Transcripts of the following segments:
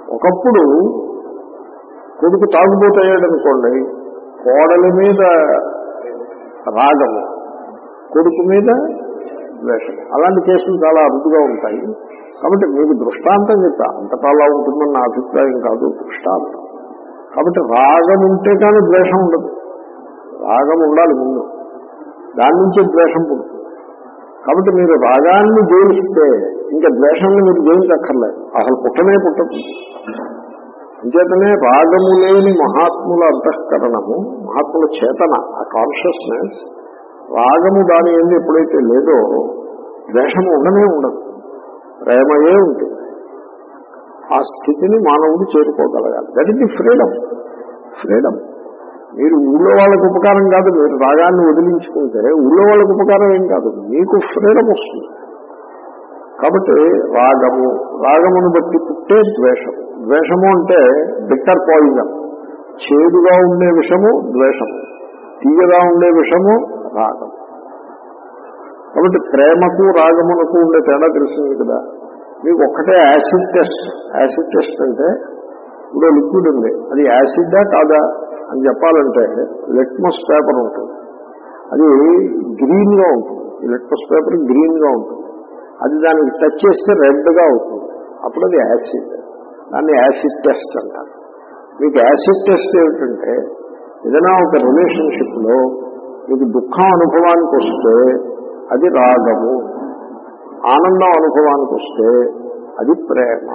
ఒకప్పుడు కొడుకు తాగుబోతయ్యాడనుకోండి కోడలి మీద రాగము కొడుకు మీద ద్వేషం అలాంటి కేసులు చాలా అరుదుగా ఉంటాయి కాబట్టి మీకు దృష్టాంతం చెప్తా అంతటా అలా ఉంటుందని నా అభిప్రాయం కాదు దృష్టాంతం కాబట్టి రాగం ఉంటే కానీ ద్వేషం ఉండదు రాగం ఉండాలి ముందు దాని నుంచి ద్వేషం పుడుతుంది కాబట్టి మీరు రాగాన్ని జయిస్తే ఇంకా ద్వేషాన్ని మీరు జయించక్కర్లేదు అసలు పుట్టనే పుట్టదు అంచేతనే రాగము లేని మహాత్ముల అంతఃకరణము మహాత్ముల చేతన ఆ కాన్షియస్నెస్ రాగము దాని ఏంది ఎప్పుడైతే లేదో ద్వేషము ఉండనే ఉండదు ప్రేమయే ఉంటుంది ఆ స్థితిని మానవుడు చేరుకోగలగాలి that is the freedom freedom మీరు ఊళ్ళో వాళ్ళకు ఉపకారం కాదు మీరు రాగాన్ని వదిలించుకుంటే ఊళ్ళో వాళ్ళకు ఉపకారం ఏం కాదు మీకు ఫ్రీడమ్ వస్తుంది కాబట్టి రాగము రాగమును బట్టి పుట్టే ద్వేషము ద్వేషము అంటే బిట్టర్ పాయిజన్ చేదుగా ఉండే విషము ద్వేషము తీయగా ఉండే విషము రాగం కాబట్టి ప్రేమకు రాగమునకు ఉండే తేడా తెలిసింది కదా మీకు ఒక్కటే యాసిడ్ టెస్ట్ యాసిడ్ టెస్ట్ అంటే ఇప్పుడు లిక్విడ్ ఉంది అది యాసిడ్డా కాదా అని చెప్పాలంటే లిట్మస్ పేపర్ ఉంటుంది అది గ్రీన్ గా ఉంటుంది ఈ లిట్మస్ పేపర్ గ్రీన్ గా ఉంటుంది అది దానికి టచ్ చేస్తే రెడ్ గా అవుతుంది అప్పుడు అది యాసిడ్ దాన్ని యాసిడ్ టెస్ట్ అంటారు మీకు యాసిడ్ టెస్ట్ ఏమిటంటే ఏదైనా ఒక రిలేషన్షిప్ లో మీకు దుఃఖం అనుభవానికి వస్తే అది రాగము ఆనందం అనుభవానికి వస్తే అది ప్రేమ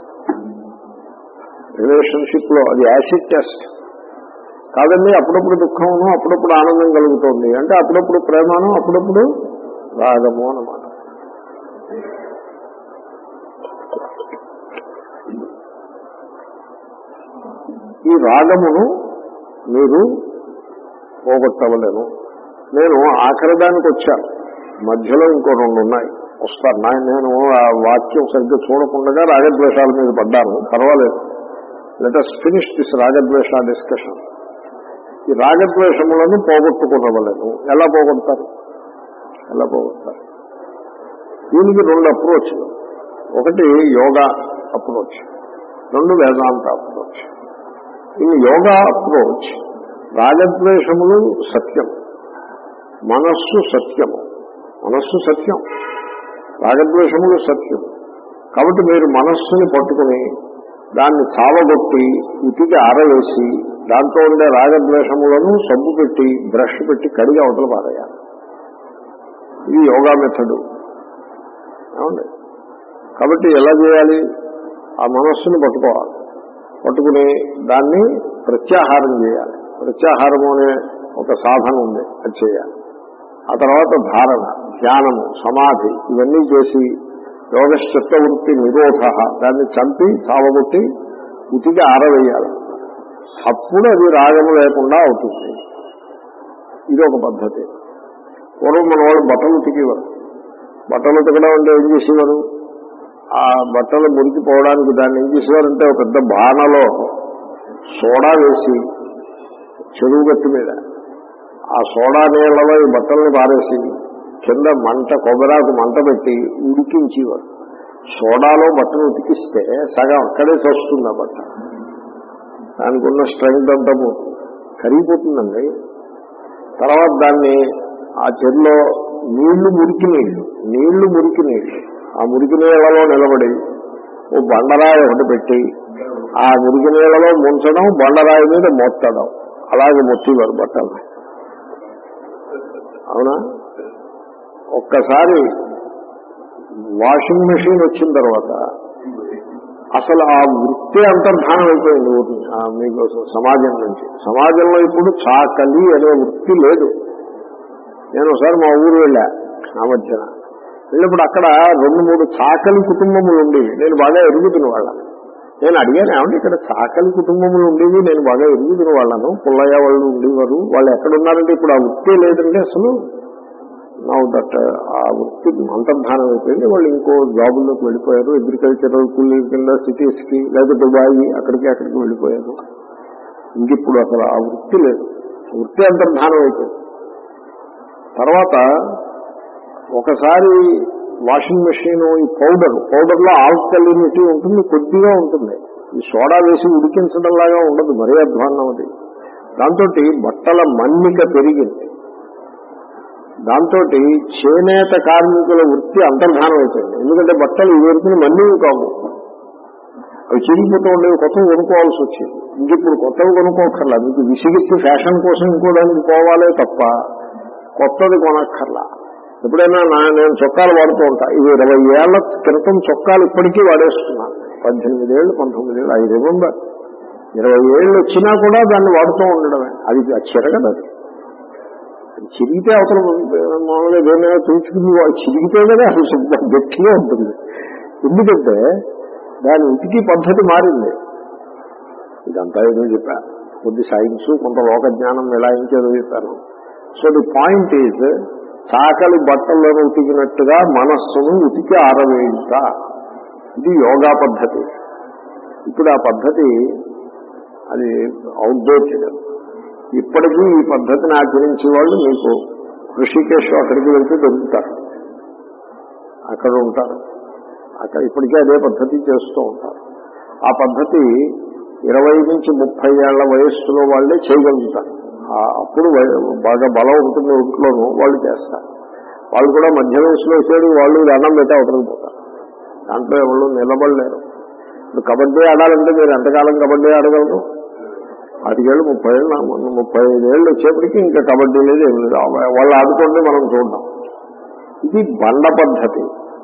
రిలేషన్షిప్ లో అది యాసిడ్ టెస్ట్ కాదండి అప్పుడప్పుడు దుఃఖమును అప్పుడప్పుడు ఆనందం కలుగుతోంది అంటే అప్పుడప్పుడు ప్రేమను అప్పుడప్పుడు రాగము అన్నమాట ఈ రాగమును మీరు పోగొట్టవలేను నేను ఆఖరి దానికి వచ్చాను మధ్యలో ఇంకో రెండు ఉన్నాయి వస్తాను నా నేను ఆ వాక్యం సరిగ్గా చూడకుండా రాగద్వేషాల మీద పడ్డాను పర్వాలేదు లెట్ అస్ ఫినిష్ దిస్ రాగద్వేష డిస్కషన్ ఈ రాగద్వేషములను పోగొట్టుకునవలేను ఎలా పోగొడతారు ఎలా పోగొడతారు దీనికి రెండు అప్రోచ్లు ఒకటి యోగా అప్రోచ్ రెండు వేదాంత అప్రోచ్ ఈ యోగా అప్రోచ్ రాగద్వేషములు సత్యం మనస్సు సత్యము మనస్సు సత్యం రాగద్వేషములు సత్యం కాబట్టి మీరు మనస్సుని పట్టుకుని దాన్ని చావగొట్టి ఉతికి ఆరవేసి దాంతో ఉండే రాగద్వేషములను సబ్బు పెట్టి బ్రష్ పెట్టి కడిగి అవతల పారేయాలి ఇది యోగా మెథడు ఏమండి కాబట్టి ఎలా చేయాలి ఆ మనస్సును పట్టుకోవాలి పట్టుకుని దాన్ని ప్రత్యాహారం చేయాలి ప్రత్యాహారము అనే ఒక సాధన ఉంది అది చేయాలి ఆ తర్వాత ధారణ ధ్యానము సమాధి ఇవన్నీ చేసి యోగశ్చిత్త వృత్తి నిరోధ దాన్ని చంపి చావగొట్టి ఉతికి ఆరవేయాలి అప్పుడు అది రాగము లేకుండా అవుతుంది ఇది ఒక పద్ధతి పూర్వం మన వాళ్ళు బట్టలు ఉతికేవారు బట్టలు ఉతకడం అంటే ఏం చేసేవారు ఆ బట్టలు మురికిపోవడానికి దాన్ని ఏం చేసేవారంటే ఒక పెద్ద బాణలో సోడా వేసి చెరువు గట్టు మీద ఆ సోడా నీళ్లలో ఈ బట్టల్ని పారేసి కింద మంట కొబ్బరాకు మంట పెట్టి ఉడికించేవారు సోడాలో బట్టలు ఉతికిస్తే సగం అక్కడే చస్తుంది ఆ బట్ట దానికి ఉన్న స్ట్రెంగ్త్ అంతా పోతుంది కరిగిపోతుందండి తర్వాత దాన్ని ఆ చెరులో నీళ్లు మురికి నీళ్లు నీళ్లు మురికి నీళ్లు ఆ మురికి నీళ్లలో నిలబడి ఓ బండరాయి ఒకటి పెట్టి ఆ మురికి నీళ్లలో ముంచడం బండరాయి మీద మొత్తడం అలాగే మొత్తేవారు బట్టలు అవునా ఒక్కసారి వాషింగ్ మెషిన్ వచ్చిన తర్వాత అసలు ఆ వృత్తి అంతర్ధానం అయిపోయింది ఊరిని ఆ మీకు సమాజం నుంచి సమాజంలో ఇప్పుడు చాకలి అనే వృత్తి లేదు నేను ఒకసారి మా ఊరు వెళ్ళా ఆ మధ్యన వెళ్ళినప్పుడు అక్కడ రెండు మూడు చాకలి కుటుంబములు ఉండి నేను బాగా ఎరుగుతున్న వాళ్ళని నేను అడిగాను ఏమంటే ఇక్కడ చాకలి కుటుంబములు ఉండేవి నేను బాగా ఎరుగుతున్న వాళ్ళను పుల్లయ్య వాళ్ళు ఉండేవారు వాళ్ళు ఎక్కడున్నారంటే ఇప్పుడు ఆ వృత్తి లేదంటే అసలు నా దట్ ఆ వృత్తి అంతర్ధానం అయిపోయింది వాళ్ళు ఇంకో జాబుల్లోకి వెళ్ళిపోయారు అగ్రికల్చరల్ కూలీ కింద సిటీస్ కి లేదా దుబాయ్ అక్కడికి అక్కడికి వెళ్ళిపోయారు ఇంక ఇప్పుడు అసలు ఆ వృత్తి లేదు వృత్తి అంతర్ధానం అయిపోయింది తర్వాత ఒకసారి వాషింగ్ మెషిన్ ఈ పౌడర్ పౌడర్ లో ఆల్కలినిటీ ఉంటుంది కొద్దిగా ఉంటుంది ఈ సోడా వేసి ఉడికించడం లాగా ఉండదు మరీ అధ్వాన్నం అది దాంతో బట్టల మన్నిక పెరిగింది దాంతో చేనేత కార్మికుల వృత్తి అంతర్ధానం అయిపోయింది ఎందుకంటే బట్టలు ఈ వరకుని మన్నివి కావు అవి చిరిగిపోతూ ఉండేవి కొత్తవి కొనుక్కోవాల్సి వచ్చింది ఇంక ఇప్పుడు కొత్తవి కొనుక్కోకర్లా మీకు విసిగిచ్చి ఫ్యాషన్ కోసం ఇంకోడానికి పోవాలే తప్ప కొత్తది కొనక్కర్లా ఎప్పుడైనా నా నేను చొక్కాలు వాడుతూ ఉంటా ఇది ఇరవై ఏళ్ల క్రితం చొక్కాలు ఇప్పటికీ వాడేస్తున్నాను పద్దెనిమిది ఏళ్ళు పంతొమ్మిది ఏళ్ళు ఐదు రిమంబర్ ఇరవై ఏళ్ళు వచ్చినా కూడా దాన్ని వాడుతూ ఉండడమే అది చిరగదు అది అది చిరిగితే అవతల మామూలుగా దేనిగా చూసుకుని చిరిగితే కదా అసలు శుభ్రం గట్టిగా ఉంటుంది ఎందుకంటే దాని ఇంటికి పద్ధతి మారింది ఇదంతా ఏదో చెప్పా కొద్ది సైన్స్ కొంత లోక జ్ఞానం ఎలా ఇంకేదో చెప్పాను సో ది పాయింట్ ఈజ్ చాకలి బట్టలను ఉతికినట్టుగా మనస్సును ఉతికి ఆరవేయుట ఇది యోగా పద్ధతి ఇప్పుడు ఆ పద్ధతి అది అవుట్డేటెడ్ ఇప్పటికీ ఈ పద్ధతిని ఆచరించే వాళ్ళు మీకు ఋషికేశ్ అక్కడికి వెళ్తే దొరుకుతారు అక్కడ ఉంటారు అక్కడ ఇప్పటికే అదే పద్ధతి చేస్తూ ఉంటారు ఆ పద్ధతి ఇరవై నుంచి ముప్పై ఏళ్ల వయస్సులో వాళ్ళే చేయగలుగుతారు ఆ- అప్పుడు వయ- బాగా బలం ఉంటుంది ఒంట్లోనూ వాళ్ళు చేస్తారు వాళ్ళు కూడా మధ్య వయసులో వచ్చేది వాళ్ళు దండం పెట్టి అవతలకి పోతారు దాంట్లో ఎవరు నిలబడలేరు ఇప్పుడు కబడ్డీ ఆడాలంటే మీరు ఎంతకాలం కబడ్డీ ఆడగలరు పాతికేళ్ళు ముప్పై ఏళ్ళు నా- మొన్న ముప్పై ఐదు ఏళ్ళు వచ్చేప్పటికి ఇంకా కబడ్డీ లేదు ఏం లేదు ఆ- వాళ్ళు ఆడుతుంటే మనం చూడడం ఇది బండ పద్ధతి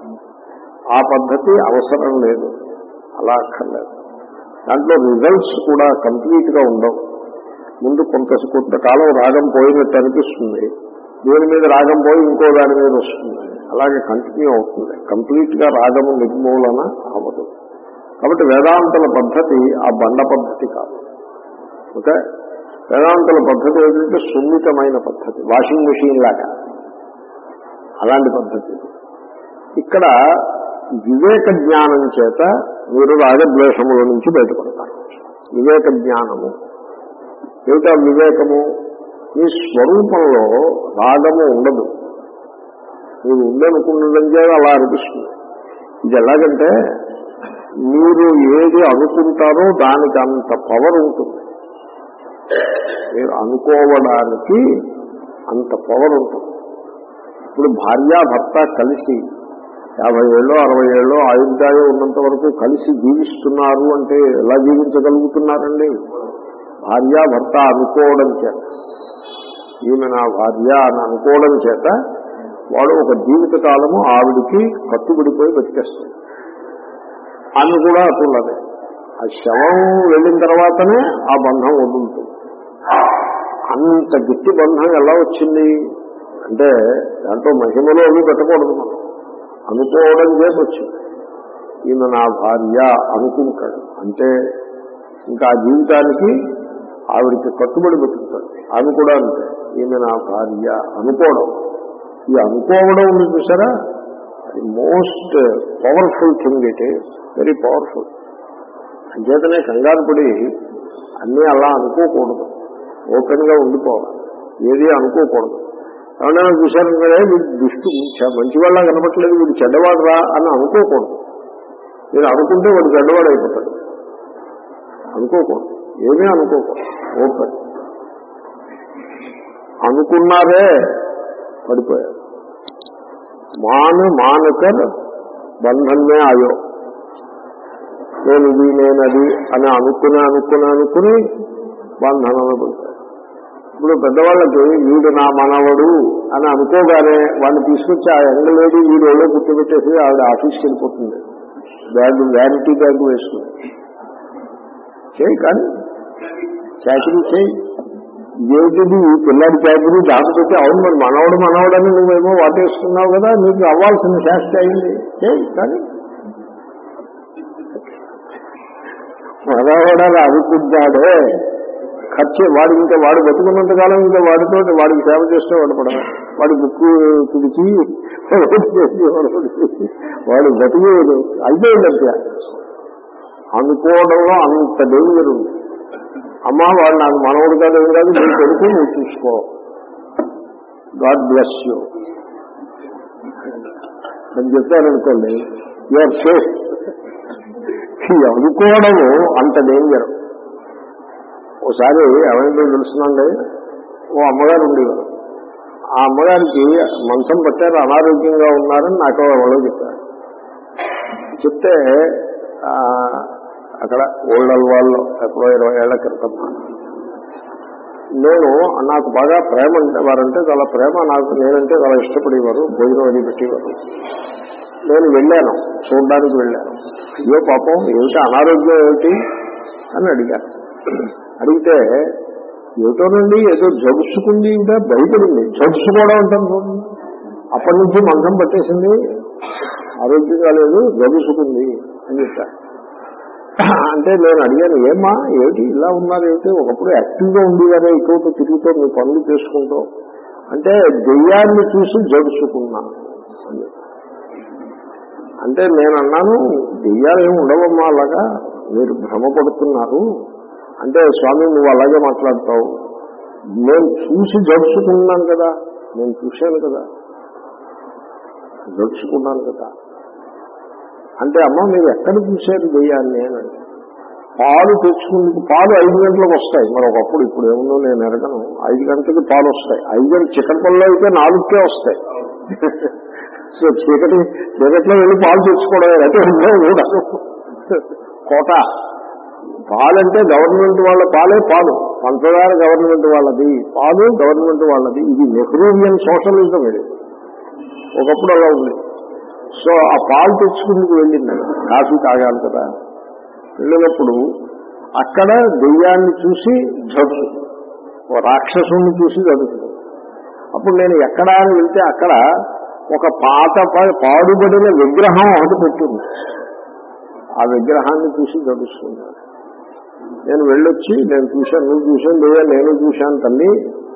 ఆ పద్ధతి అవసరం లేదు అలా అక్కర్లేదు దాంట్లో రిజల్ట్స్ కూడా కంప్లీట్ గా ఉండవు ముందు కొంత కొంతకాలం రాగం పోయినట్టు అనిపిస్తుంది దేని మీద రాగం పోయి ఇంకో దాని మీద వస్తుంది అలాగే కంటిన్యూ అవుతుంది కంప్లీట్ గా రాగము నిర్మూలన అవ్వదు కాబట్టి వేదాంతుల పద్ధతి ఆ బండ పద్ధతి కాదు ఓకే వేదాంతుల పద్ధతి ఏంటంటే సున్నితమైన పద్ధతి వాషింగ్ మెషిన్ లాగా అలాంటి పద్ధతి ఇక్కడ వివేక జ్ఞానం చేత మీరు రాగద్వేషముల నుంచి బయటపడతారు వివేక జ్ఞానము ఏమిటా వివేకము మీ స్వరూపంలో రాగము ఉండదు మీరు ఉందనుకున్నదని చేత అలా అనిపిస్తుంది ఇది ఎలాగంటే మీరు ఏది అనుకుంటారో దానికి అంత పవర్ ఉంటుంది మీరు అనుకోవడానికి అంత పవర్ ఉంటుంది ఇప్పుడు భార్యాభర్త కలిసి యాభై ఏళ్ళు అరవై ఏళ్ళు ఆయుర్దాయం ఉన్నంత వరకు కలిసి జీవిస్తున్నారు అంటే ఎలా జీవించగలుగుతున్నారండి భార్యాభర్త అనుకోవడం చేత ఈమె నా భార్య అని అనుకోవడం చేత వాడు ఒక జీవిత కాలము ఆవిడికి కట్టుబడిపోయి బతికేస్తాడు ఆమె కూడా అటున్నదే ఆ శవం వెళ్ళిన తర్వాతనే ఆ బంధం వదులుతుంది అంత గట్టి బంధం ఎలా వచ్చింది అంటే దాంట్లో మహిమలో అవి పెట్టకూడదు మనం అనుకోవడం చేసి వచ్చింది ఈమె నా భార్య అనుకుంటాడు అంటే ఇంకా ఆ జీవితానికి ఆవిడికి కట్టుబడి పెట్టుకుంటాడు ఆమె కూడా అంతే ఈమె నా భార్య అనుకోవడం ఈ అనుకోవడం ఉంది చూసారా అది most powerful thing it is very powerful అంచేతనే కంగారు పడి అన్నీ అలా అనుకోకూడదు ఓపెన్ గా ఉండిపోవాలి ఏది అనుకోకూడదు ఎవరైనా చూశారు కదా వీడు దుష్టు మంచివాళ్ళ కనపట్లేదు వీడు చెడ్డవాడు రా అని అనుకోకూడదు మీరు అనుకుంటే వాడు చెడ్డవాడు అయిపోతాడు అనుకోకూడదు ఏమీ అనుకోకూడదు ఓపెన్ అనుకున్నారే పడిపోయారు మాను మానుకర్ బంధన్మే ఆయో నేను ఇది నేనది అని అనుకుని అనుకుని అనుకుని బంధనంలో పడిపోయారు ఇప్పుడు పెద్దవాళ్ళకి వీడు నా మనవడు అని అనుకోగానే వాడిని తీసుకొచ్చి ఆ ఎండలేడి వీడు ఒళ్ళో కూర్చోబెట్టేసి ఆవిడ ఆఫీస్కి వెళ్ళిపోతుంది బ్యాగ్ వ్యానిటీ బ్యాగ్ వేసుకుని చేయి కానీ చాకరీ చేయి ఏమిటిది ఈ పిల్లాడి చాకరీ దాచిపెట్టి అవును మరి మనవడు మనవడని నువ్వేమో వాటేసుకున్నావు కదా నీకు అవ్వాల్సిన శాస్త్రి అయింది చేయి కానీ మనవడని అనుకుంటాడే ఖర్చు వాడు ఇంకా వాడు బతుకున్నంత కాలం ఇంకా వాడితో వాడికి సేవ చేస్తే వాడు పడ వాడి ముక్కు తుడిచి వాడు చేసి, వాడు చేసి, వాడు బతుకు అయిపోయిందంటే అనుకోవడంలో అంత డేంజర్ ఉంది అమ్మా వాడు నాకు మనవడు కాదు ఏం కాదు నీ కొడుకు నువ్వు చూసుకో గాడ్ బ్లెస్ యూ అని చెప్పారనుకోండి యూఆర్ సేఫ్ ఈ అనుకోవడము అంత డేంజర్ ఓసారి ఏమైందో తెలుసునండి ఓ అమ్మగారు ఉండేవారు ఆ అమ్మగారికి మంచం పట్టారు అనారోగ్యంగా ఉన్నారని నాకు ఎవరో చెప్పారు చెప్తే ఆ, అక్కడ ఓల్డ్ అల్వాల్లో ఎప్పుడో ఇరవై ఏళ్ల క్రితం నేను నాకు బాగా ప్రేమ అంటే వారంటే చాలా ప్రేమ నాకు నేనంటే చాలా ఇష్టపడేవారు భోజనం అది పెట్టేవారు నేను వెళ్ళాను చూడడానికి వెళ్ళాను అయ్యో పాపం ఏమిటి అనారోగ్యం ఏమిటి అని అడిగాను అడిగితే ఏమిటోనండి ఏదో జగుసుకుంది ఇంకా భయపడింది జగుసుకోవడం అంటాను చూడండి అప్పటి నుంచి మంచం పట్టేసింది ఆరోగ్యంగా లేదు జగుసుకుంది అని చెప్పారు అంటే నేను అడిగాను ఏమ్మా ఏమిటి ఇలా ఉన్నారు ఏమిటి ఒకప్పుడు యాక్టివ్గా ఉండేవారే ఇటు తిరుగుతూ మీ పనులు చేసుకుంటూ అంటే దెయ్యాన్ని చూసి జడుచుకున్నాను అని చెప్పారు. అంటే నేను అన్నాను దెయ్యాలు ఏమి ఉండవమ్మా అలాగా మీరు భ్రమపడుతున్నారు అంటే స్వామి నువ్వు అలాగే మాట్లాడతావు నేను చూసి జడుచుకున్నాను కదా నేను చూశాను కదా జడుచుకున్నాను కదా అంటే అమ్మ మీరు ఎక్కడ చూశారు దెయ్యాన్ని అని అడిగాను. పాలు తెచ్చుకుందుకు పాలు ఐదు గంటలకు వస్తాయి మరి ఒకప్పుడు ఇప్పుడు ఏముందో నేను ఎరగను ఐదు గంటలకి పాలు వస్తాయి ఐదు గంటల చికెన్ పళ్ళు అయితే నాలుగుకే వస్తాయి సో చీకటి చీకట్లో వెళ్ళి పాలు తెచ్చుకోవడం అయితే ఉండవు కూడా కోట పాలంటే గవర్నమెంట్ వాళ్ళ పాలే పాలు పంచదార గవర్నమెంట్ వాళ్ళది పాలు గవర్నమెంట్ వాళ్ళది ఇది నెహ్రూవియన్ సోషలిజం ఇది ఒకప్పుడు అలా ఉంది సో ఆ పాలు తెచ్చుకుందుకు వెళ్ళింది కాఫీ తాగాలి కదా వెళ్ళినప్పుడు అక్కడ దెయ్యాన్ని చూసి జడుసు ఓ రాక్షసుని చూసి జడుసు అప్పుడు నేను ఎక్కడా అని వెళ్తే అక్కడ ఒక పాత ప- పాడుబడిన విగ్రహం ఒకటి పెట్టింది ఆ విగ్రహాన్ని చూసి జడుస్తున్నాను నేను వెళ్ళొచ్చి నేను చూశాను నువ్వు చూశాను లేదా నేను చూశాను తల్లి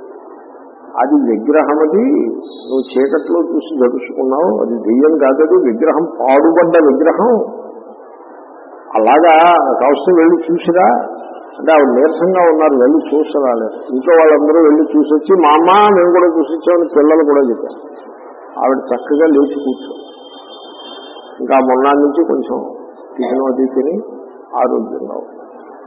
అది విగ్రహం అది నువ్వు చీకట్లో చూసి జరుచుకున్నావు అది దెయ్యం కాదు అది విగ్రహం పాడుబడ్డ విగ్రహం అలాగా కావస్తే వెళ్ళి చూసిరా అంటే ఆవిడ నీరసంగా ఉన్నారు వెళ్ళి చూసి రాలేదు ఇంట్లో వాళ్ళందరూ వెళ్ళి చూసొచ్చి మా అమ్మ మేము కూడా చూసొచ్చామని పిల్లలు కూడా చెప్పారు ఆవిడ చక్కగా లేచి కూర్చో ఇంకా మొన్న నుంచి కొంచెం టిఫిన్ అది తిని ఆరోగ్యంగా ఉంది.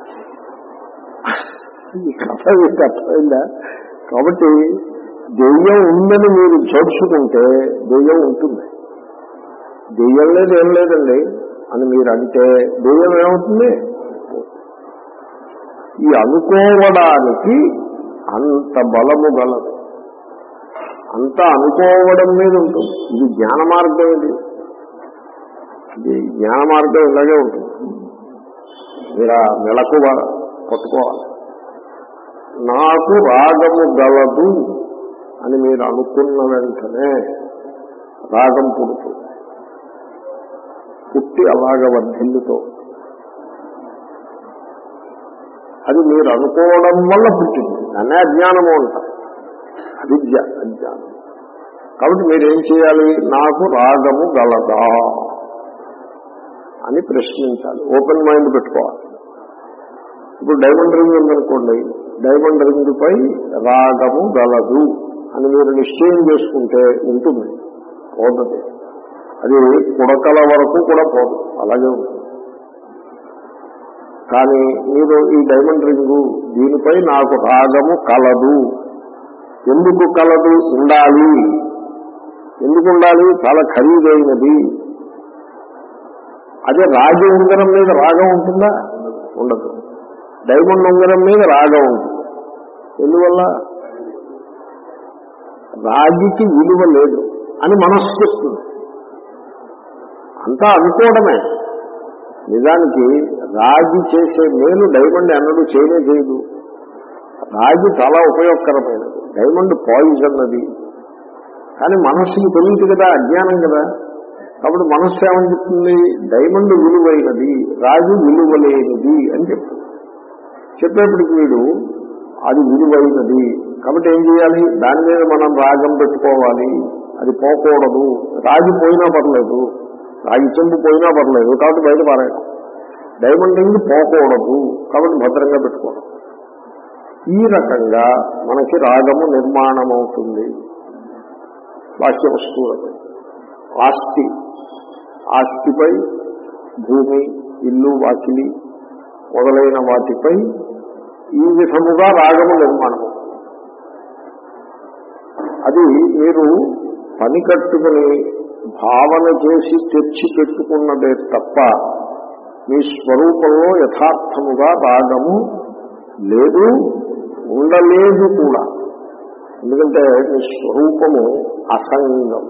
ఈ కథ మీకు అర్థమైందా కాబట్టి దెయ్యం ఉందని మీరు జడుచుకుంటే దెయ్యం ఉంటుంది దెయ్యం లేదు ఏం లేదండి అని మీరు అంటే దెయ్యం ఏమవుతుంది ఈ అనుకోవడానికి అంత బలము గలదు అంత అనుకోవడం మీద ఉంటుంది ఇది జ్ఞాన మార్గం ఇది ఇది జ్ఞాన మార్గం ఇలాగే ఉంటుంది మీరు ఆ మెలకు పట్టుకోవాలి నాకు రాగము గలదు అని మీరు అనుకున్న వెంటనే రాగం పుడుతుంది పుట్టి అలాగ వర్ధిల్లుతో అది మీరు అనుకోవడం వల్ల పుట్టింది దాన్నే అజ్ఞానము అంటారు అవిద్య అజ్ఞానం కాబట్టి మీరేం చేయాలి నాకు రాగము గలదా అని ప్రశ్నించాలి ఓపెన్ మైండ్ పెట్టుకోవాలి ఇప్పుడు డైమండ్ రింగ్ ఉందనుకోండి డైమండ్ రింగ్ పై రాగము గలదు అని మీరు నిశ్చయం చేసుకుంటే ఉంటుంది పోతుంది అది పుడకల వరకు కూడా పోదు అలాగే ఉంటుంది కానీ మీరు ఈ డైమండ్ రింగు దీనిపై నాకు రాగము కలదు ఎందుకు కలదు ఉండాలి ఎందుకు ఉండాలి చాలా ఖరీదైనది అదే రాగి ఉంగరం మీద రాగం ఉంటుందా ఉండదు డైమండ్ ఉంగరం మీద రాగం ఉంటుంది ఎందువల్ల రాగికి విలువ లేదు అని మనస్సు చెప్తుంది అంతా అనుకోవడమే నిజానికి రాగి చేసే మేలు డైమండ్ ఎన్నడూ చేయనే చేయదు రాగి చాలా ఉపయోగకరమైనది డైమండ్ పాయిజన్ అది కానీ మనస్సుకి తెలియదు కదా అజ్ఞానం కదా కాబట్టి మనస్సు ఏమని చెప్తుంది డైమండ్ విలువైనది రాగి విలువలేనిది అని చెప్తుంది చెప్పేప్పటికి వీడు అది విలువైనది కాబట్టి ఏం చేయాలి దాని మీద మనం రాగం పెట్టుకోవాలి అది పోకూడదు రాగి పోయినా పర్లేదు రాగి చెంపు పోయినా పర్లేదు కాబట్టి బయట పారాయడం డైమండ్ రింగ్ పోకూడదు కాబట్టి భద్రంగా పెట్టుకోవడం ఈ రకంగా మనకి రాగము నిర్మాణం అవుతుంది వాక్య వస్తువులపై ఆస్తి ఆస్తిపై భూమి ఇల్లు వాకిలి మొదలైన వాటిపై ఈ విధముగా రాగము నిర్మాణం అది మీరు పని కట్టుకుని భావన చేసి తెచ్చి పెట్టుకున్నదే తప్ప మీ స్వరూపంలో యథార్థముగా రాగము లేదు ఉండలేదు కూడా ఎందుకంటే మీ స్వరూపము అసంగము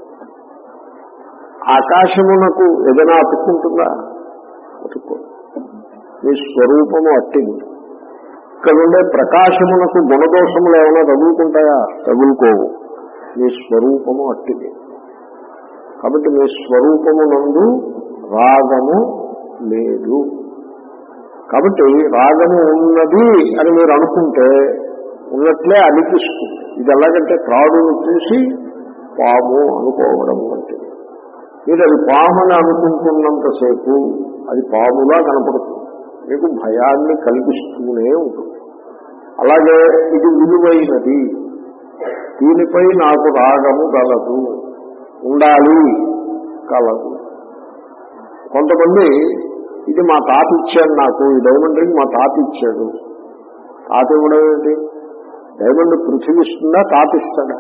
ఆకాశమునకు ఏదైనా అతుక్కుంటుందా అతుక్కో మీ స్వరూపము అట్టింది ఇక్కడ ఉండే ప్రకాశమునకు గుణదోషములు ఏమైనా తగులుకుంటాయా తగులుకోవు మీ స్వరూపము అట్టిది కాబట్టి మీ స్వరూపము నందు రాగము లేదు కాబట్టి రాగము ఉన్నది అని మీరు అనుకుంటే ఉన్నట్లే అనిపిస్తుంది ఇది ఎలాగంటే త్రాడును చూసి పాము అనుకోవడం వంటిది మీరు అది పామని అనుకుంటున్నంతసేపు అది పాములా కనపడుతుంది మీకు భయాన్ని కలిగిస్తూనే ఉంటుంది అలాగే ఇది విలువైనది దీనిపై నాకు రాగము కలదు ఉండాలి కలదు కొంతమంది ఇది మా తాత ఇచ్చాడు నాకు ఈ డైమండ్ రింగ్ మా తాత ఇచ్చాడు తాత ఇవ్వడం ఏంటి డైమండ్ పృథివీ ఇస్తుందా తాత ఇస్తాడా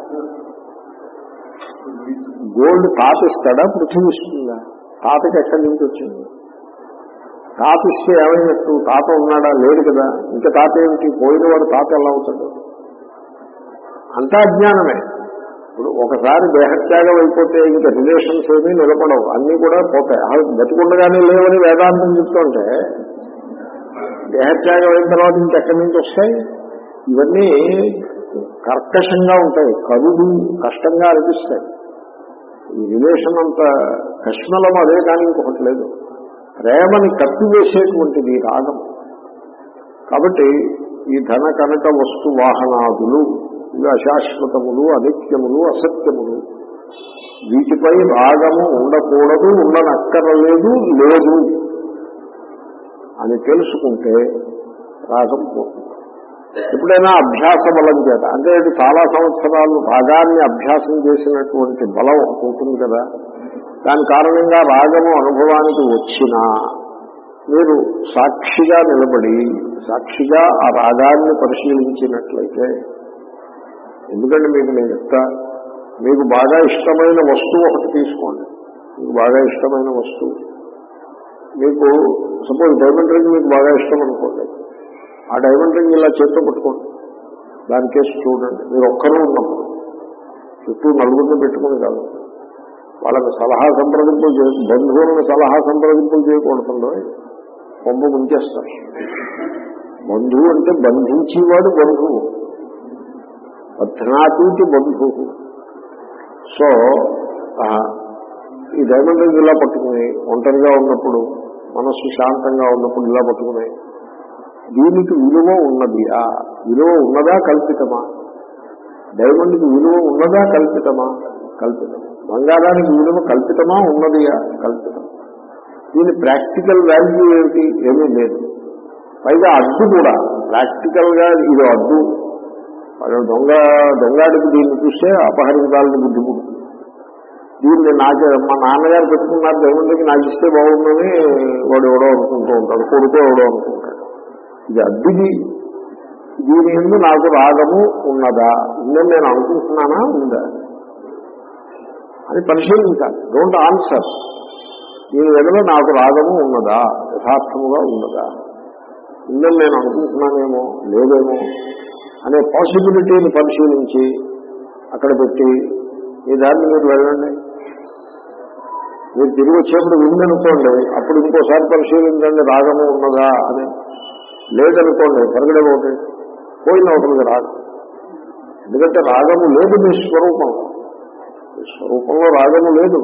గోల్డ్ తాత ఇస్తాడా పృథివీ ఇస్తుందా తాతకి ఎక్కడి నుంచి వచ్చింది తాత ఇస్తే ఏమైనట్టు తాత ఉన్నాడా లేడు కదా ఇంకా తాత ఏమిటి పోయినవాడు తాత ఎలా అవుతాడు అంతా అజ్ఞానమే ఇప్పుడు ఒకసారి దేహత్యాగం అయిపోతే ఇంకా రిలేషన్స్ ఏమీ నిలబడవు అన్నీ కూడా పోతాయి అవి బతికుండగానే లేవని వేదాంతం చెప్తుంటే దేహత్యాగం అయిన తర్వాత ఇంకెక్కడి నుంచి వస్తాయి ఇవన్నీ కర్కశంగా ఉంటాయి కరుడు కష్టంగా అనిపిస్తాయి ఈ రిలేషన్ అంత కష్మలం అదే కానీ ఇంకొకటి లేదు ప్రేమని కప్పివేసేటువంటిది ఈ రాగం కాబట్టి ఈ ధన కనక వస్తు వాహనాదులు ఇవి అశాశ్వతములు అనిత్యములు అసత్యములు వీటిపై రాగము ఉండకూడదు ఉండనక్కరలేదు లేదు అని తెలుసుకుంటే రాగం పోతుంది ఎప్పుడైనా అభ్యాస బలం చేత అంటే ఇది చాలా సంవత్సరాలు రాగాన్ని అభ్యాసం చేసినటువంటి బలం ఒకటి ఉంటుంది కదా దాని కారణంగా రాగము అనుభవానికి వచ్చినా మీరు సాక్షిగా నిలబడి సాక్షిగా ఆ రాగాన్ని పరిశీలించినట్లయితే ఎందుకంటే మీకు నేను చెప్తా మీకు బాగా ఇష్టమైన వస్తువు ఒకటి తీసుకోండి మీకు బాగా ఇష్టమైన వస్తువు మీకు సపోజ్ డైమండ్ రింగ్ మీకు బాగా ఇష్టం అనుకోండి ఆ డైమండ్ రింగ్ ఇలా చేత్తో పట్టుకోండి దాని కేసు చూడండి మీరు ఒక్కరూ ఉన్నప్పుడు చుట్టూ నలుగురిని పెట్టుకుని కాదు వాళ్ళకి సలహా సంప్రదింపులు చే బంధువులను సలహా సంప్రదింపులు చేయకూడదు పంప ముంచేస్తారు బంధువు అంటే బంధించేవాడు బంధువు బధ్నాతీతి బంధువు సో ఆ, ఈ డైమండ్ రింగ్ ఇలా పట్టుకుని ఒంటరిగా ఉన్నప్పుడు మనస్సు శాంతంగా ఉన్నప్పుడు ఇలా పట్టుకుని దీనికి విలువ ఉన్నదియా విలువ ఉన్నదా కల్పితమా డైమండ్కి విలువ ఉన్నదా కల్పితమా కల్పితం బంగారానికి విలువ కల్పితమా ఉన్నదియా కల్పితం దీని ప్రాక్టికల్ వాల్యూ ఏమిటి ఏమీ లేదు పైగా అడ్డు కూడా ప్రాక్టికల్ గా ఇది అడ్డు వాడు దొంగ దొంగాడికి దీన్ని చూస్తే అపహరించాలని బుద్ధి పుడుతుంది దీన్ని నాకు మా నాన్నగారు పెట్టుకున్నారు దేవుడికి నాకు ఇస్తే బాగుందని వాడు ఎవడో అనుకుంటూ ఉంటాడు కొడుకు ఎవడో అనుకుంటాడు ఇది అడ్డిది దీని ఎందు నాకు రాగము ఉన్నదా ఉందని నేను అనుకుంటున్నానా ఉందా అని పరిశీలించాలి డోంట్ ఆన్సర్ దీని ఎదులో నాకు రాగము ఉన్నదా యథార్థముగా ఉన్నదా ఉందని నేను అనుకుంటున్నానేమో లేదేమో అనే పాసిబిలిటీని పరిశీలించి అక్కడ పెట్టి ఈ దాన్ని మీరు వెళ్ళండి మీరు తిరిగి వచ్చేప్పుడు విందనుకోండి అప్పుడు ఇంకోసారి పరిశీలించండి రాగము ఉన్నదా అని లేదనుకోండి పరిగడే ఒకటి పోయిన ఒకటికి రాగం ఎందుకంటే రాగము లేదు మీ స్వరూపంలో మీ స్వరూపంలో రాగము లేదు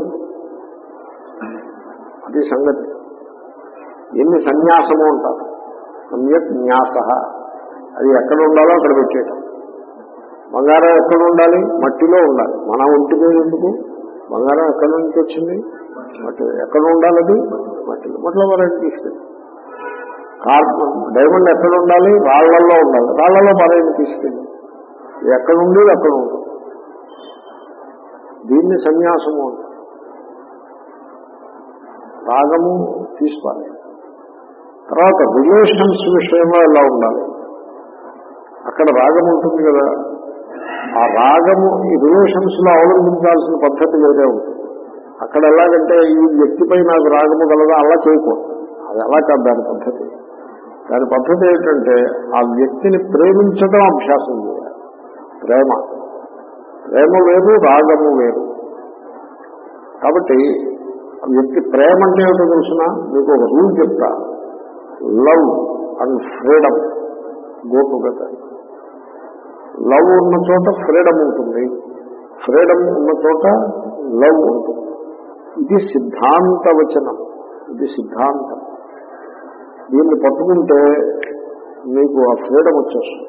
అది సంగతి ఎన్ని సన్యాసము అంటారు సమ్యక్ న్యాస అది ఎక్కడ ఉండాలో అక్కడ పెట్టేయటం బంగారం ఎక్కడ ఉండాలి మట్టిలో ఉండాలి మన ఒంటి మీద ఎందుకు బంగారం ఎక్కడి నుంచి వచ్చింది మట్టి ఎక్కడ ఉండాలి అది మట్టిలో మట్టిలో మరొకటి తీసుకెళ్ళి కార్బన్ డైమండ్ ఎక్కడ ఉండాలి రాళ్లలో ఉండాలి రాళ్లలో మరొకటి తీసుకెళ్ళి ఇది ఎక్కడ ఉండేది అక్కడ ఉంటుంది దీన్ని సన్యాసము అంటారు రాగము తీసుకోవాలి తర్వాత రిలేషన్స్ విషయంలో ఎలా ఉండాలి అక్కడ రాగం ఉంటుంది కదా ఆ రాగము ఈ రిలేషన్స్ లో అవలంబించాల్సిన పద్ధతి వేరే ఉంటుంది అక్కడ ఎలాగంటే ఈ వ్యక్తిపై నాకు రాగము కలదా అలా చేయకూడదు అది అలా కాదు దాని పద్ధతి దాని పద్ధతి ఏంటంటే ఆ వ్యక్తిని ప్రేమించడం అభ్యాసం చేయాలి ప్రేమ ప్రేమ వేరు రాగము వేరు కాబట్టి ఆ వ్యక్తి ప్రేమ అంటే ఏమిటో తెలిసిన మీకు ఒక రూల్ చెప్తా love and freedom go together love ఉన్న చోట ఫ్రీడమ్ ఉంటుంది ఫ్రీడమ్ ఉన్న చోట లవ్ ఉంటుంది ఇది సిద్ధాంత వచనం ఇది సిద్ధాంతం దీన్ని పట్టుకుంటే మీకు ఆ ఫ్రీడమ్ వచ్చేస్తుంది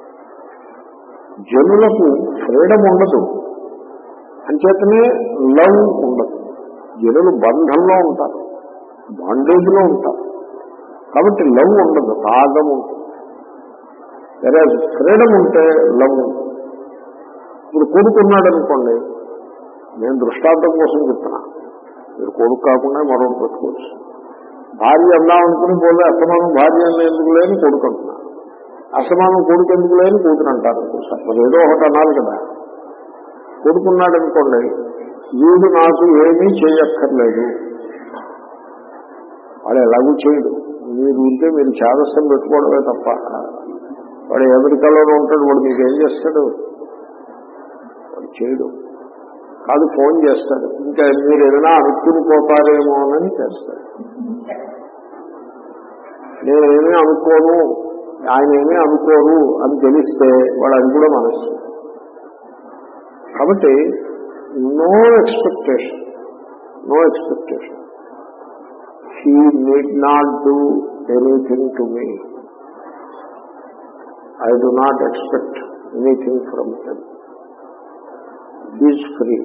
జనులకు ఫ్రీడమ్ ఉండదు అంచేతనే లవ్ ఉండదు జనులు బంధంలో ఉంటారు బాండేజ్లో ఉంటారు కాబట్టి లవ్ ఉండదు రాగం ఉంటుంది వేరే ఫ్రీడమ్ ఉంటే లవ్ ఉంటుంది ఇప్పుడు కొడుకున్నాడు అనుకోండి నేను దృష్టాంతం కోసం చెప్తున్నా మీరు కొడుకు కాకుండా మరొకటి పెట్టుకోవచ్చు భార్య అందాం అనుకుని పోలే అసమానం భార్య ఎందుకు లేని కొడుకు అంటున్నా అసమానం కొడుకు ఎందుకు లేని కూతురు అంటారు మరి ఏదో ఒకటి అనాలి కదా కొడుకున్నాడు అనుకోండి వీడు నాకు ఏమీ చేయక్కర్లేదు వాడు ఎలాగూ చేయడు మీరు ఉంటే మీరు చాదస్సం పెట్టుకోవడమే తప్ప వాడు అమెరికాలోనే ఉంటాడు వాడు మీకు ఏం చేస్తాడు వాడు చేయడు కాదు ఫోన్ చేస్తాడు ఇంకా మీరు ఏదైనా అనుకుని పోతారేమో అని చేస్తాడు నేనేమీ అనుకోను ఆయన ఏమీ అనుకోరు అని తెలిస్తే వాడు అది కూడా మనసు కాబట్టి no expectation no expectation he need not do anything to me I do not expect anything from him is free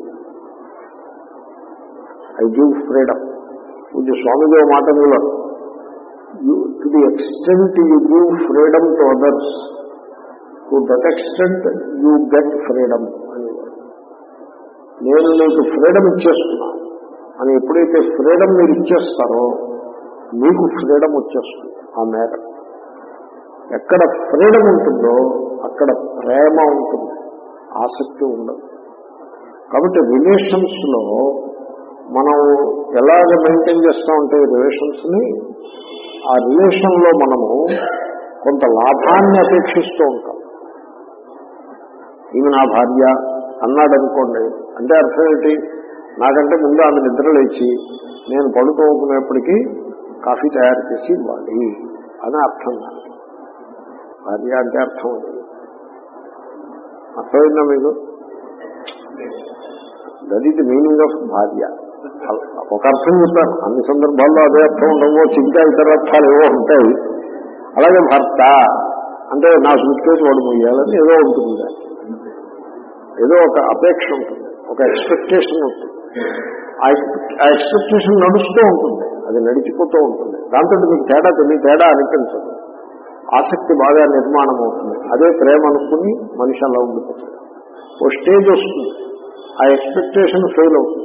I give freedom ఇది స్వామిజీ ఓ మాట మీరు to the extent you give freedom to others to that extent you get freedom అనేవారు నేను నీకు freedom ఇచ్చేస్తున్నా అని ఎప్పుడైతే freedom మీరు ఇచ్చేస్తారో మీకు ఫ్రీడమ్ వచ్చేస్తుంది ఆ మేర ఎక్కడ ఫ్రీడమ్ ఉంటుందో అక్కడ ప్రేమ ఉంటుంది ఆసక్తి ఉండదు కాబట్టి రిలేషన్స్ లో మనం ఎలాగ మెయింటైన్ చేస్తామంటే రిలేషన్స్ ని ఆ రిలేషన్ లో మనము కొంత లాభాన్ని అపేక్షిస్తూ ఉంటాం ఈమె నా భార్య అన్నాడు అనుకోండి అంటే అర్థం ఏంటి నాకంటే ముందు ఆమె నిద్ర లేచి నేను పడుకోకునేప్పటికీ కాఫీ తయారు చేసి ఇవ్వాలి అని అర్థం నాకు భార్య అంటే అర్థం అది అర్థమైందా మీకు దట్ ఈజ్ మీనింగ్ ఆఫ్ భార్య ఒక అర్థం చెప్తాను అన్ని సందర్భాల్లో అదే అర్థం ఉండవో ఇంకా ఇతర అర్థాలు ఏవో ఉంటాయి అలాగే భర్త అంటే నా సూట్ కేసు వాడు మొయ్యాలని ఏదో ఉంటుంది దానికి. ఏదో ఒక అపేక్ష ఉంటుంది ఒక ఎక్స్పెక్టేషన్ ఉంటుంది ఆ ఎక్స్పెక్ట్- ఆ ఎక్స్పెక్టేషన్ నడుస్తూ ఉంటుంది అది నడిచిపోతూ ఉంటుంది దాంతో మీకు తేడా తెలియ తేడా అనిపించదు ఆసక్తి బాగా నిర్మాణం అవుతుంది అదే ప్రేమ అనుకుని మనిషి అలా ఉండిపోతుంది ఓ స్టేజ్ వస్తుంది ఆ ఎక్స్పెక్టేషన్ ఫెయిల్ అవుతుంది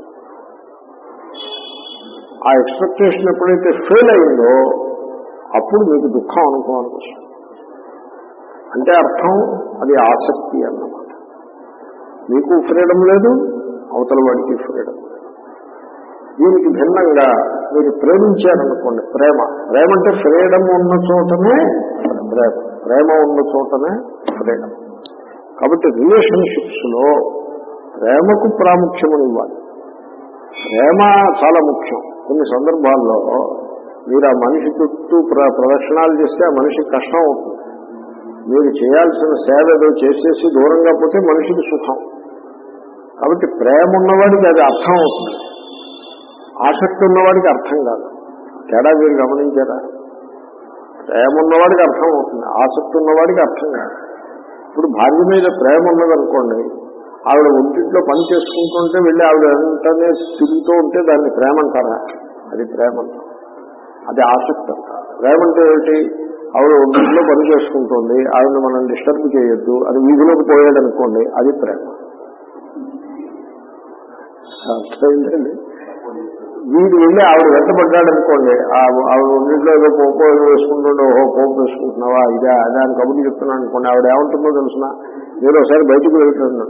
ఆ ఎక్స్పెక్టేషన్ ఎప్పుడైతే ఫెయిల్ అయిందో అప్పుడు మీకు దుఃఖం అనుకోవాల్సి వస్తుంది అంటే అర్థం అది ఆసక్తి అన్నమాట మీకు ఫ్రీడమ్ లేదు అవతల వాడికి ఫ్రీడమ్ లేదు దీనికి భిన్నంగా మీరు ప్రేమించారనుకోండి ప్రేమ ప్రేమ అంటే ఫ్రీడమ్ ఉన్న చోటనే ప్రేమ ప్రేమ ఉన్న చోటనే ఫ్రీడమ్ కాబట్టి రిలేషన్షిప్స్ లో ప్రేమకు ప్రాముఖ్యమని ఇవ్వాలి ప్రేమ చాలా ముఖ్యం కొన్ని సందర్భాల్లో మీరు ఆ మనిషి చుట్టూ ప్ర ప్రదక్షిణాలు చేస్తే ఆ మనిషికి కష్టం అవుతుంది మీరు చేయాల్సిన సేవ ఏదో చేసేసి దూరంగా పోతే మనిషికి సుఖం కాబట్టి ప్రేమ ఉన్నవాడికి అది అర్థం అవుతుంది ఆసక్తి ఉన్నవాడికి అర్థం కాదు తేడా మీరు గమనించారా ప్రేమ ఉన్నవాడికి అర్థం అవుతుంది ఆసక్తి ఉన్నవాడికి అర్థం కాదు ఇప్పుడు భార్య మీద ప్రేమ ఉన్నదనుకోండి ఆవిడ ఒంటింట్లో పని చేసుకుంటుంటే వెళ్ళి ఆవిడ వెంటనే తిరుగుతూ ఉంటే దాన్ని ప్రేమ అంటారా అది ప్రేమ అంటారు అది ఆసక్తి అంటారు ప్రేమ అంటే ఏంటి ఆవిడ ఒంటింట్లో పని చేసుకుంటుంది ఆవిడ మనం డిస్టర్బ్ చేయొద్దు అది వీధిలోకి పోయాడు అనుకోండి అది ప్రేమ అర్థమైందండి వీడు వెళ్ళి ఆవిడ వెంటబడ్డాడు అనుకోండి ఆ- ఆవిడ ఒంటిలో ఏదో పోపో ఏదో వేసుకుంటుండే ఓహో పోపు వేసుకుంటున్నావా ఇదే అదే అని కబుర్లు చెప్తున్నాను అనుకోండి ఆవిడ ఏమంటుందో తెలుసిన మీరు ఒకసారి బయటకు వెళ్తున్నాడు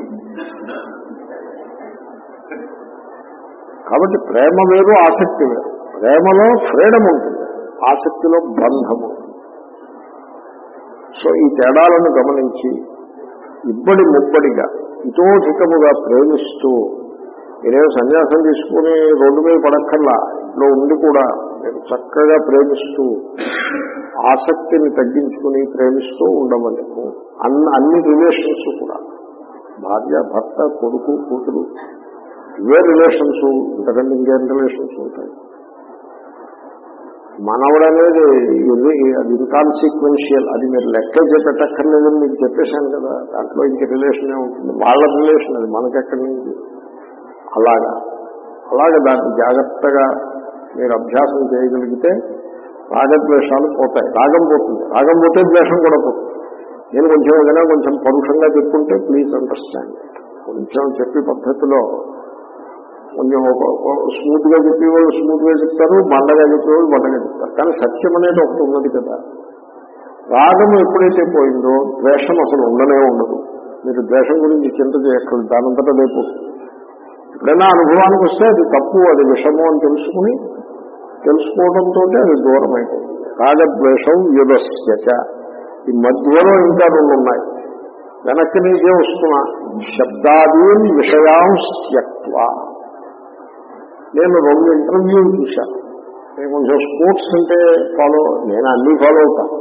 కాబట్టి ప్రేమ వేరు ఆసక్తి వేరు ప్రేమలో ఫ్రీడమ్ ఉంటుంది ఆసక్తిలో బంధం ఉంటుంది సో ఈ తేడాలను గమనించి ఇబ్బడి ముబ్బడిగా ఇతోధికముగా ప్రేమిస్తూ మీరేం సన్యాసం తీసుకుని రోడ్డు మీద పడక్కర్లా ఇంట్లో ఉండి కూడా మీరు చక్కగా ప్రేమిస్తూ ఆసక్తిని తగ్గించుకుని ప్రేమిస్తూ ఉండవలేము అన్న అన్ని రిలేషన్స్ కూడా భార్య భర్త కొడుకు కూతురు ఇవే రిలేషన్స్ ఇంతకంటే ఇంకేం రిలేషన్స్ ఉంటాయి మనవడనేది ఇది అది ఇన్కాన్సీక్వెన్షియల్ అది మీరు లెక్క చెప్పెట్టక్కర్లేదని మీకు చెప్పేశాను కదా దాంట్లో ఇంక రిలేషనే ఉంటుంది వాళ్ళ రిలేషన్ అది మనకెక్కడి నుంచి అలాగా అలాగే దాన్ని జాగ్రత్తగా మీరు అభ్యాసం చేయగలిగితే రాగద్వేషాలు పోతాయి రాగం పోతుంది రాగం పోతే ద్వేషం కూడా పోతుంది నేను కొంచెం ఏదైనా కొంచెం పరుషంగా చెప్పుకుంటే ప్లీజ్ అండర్స్టాండ్ కొంచెం చెప్పే పద్ధతిలో కొంచెం ఒక స్మూత్ గా చెప్పేవాళ్ళు స్మూత్ గా చెప్తారు బండగా చెప్పేవాళ్ళు బండగా చెప్తారు కానీ సత్యం అనేది ఒకటి ఉన్నది కదా రాగం ఎప్పుడైతే పోయిందో ద్వేషం అసలు ఉండనే ఉండదు మీరు ద్వేషం గురించి చింత చేయక్కర్లేదు దానంతటా రేపు ఎప్పుడైనా అనుభవానికి వస్తే అది తప్పు అది విషము అని తెలుసుకుని తెలుసుకోవడంతో అది దూరం అయిపోతుంది రాగద్వేషం యుధస్యచ ఈ మధ్యలో ఇంకా రెండు ఉన్నాయి వెనక్కి నుంచే వస్తున్నా శబ్దాదీన్ విషయాంస్త్యక్వ నేను రెండు ఇంటర్వ్యూలు చూశాను నేను కొంచెం స్పోర్ట్స్ అంటే ఫాలో నేను అన్ని ఫాలో అవుతాను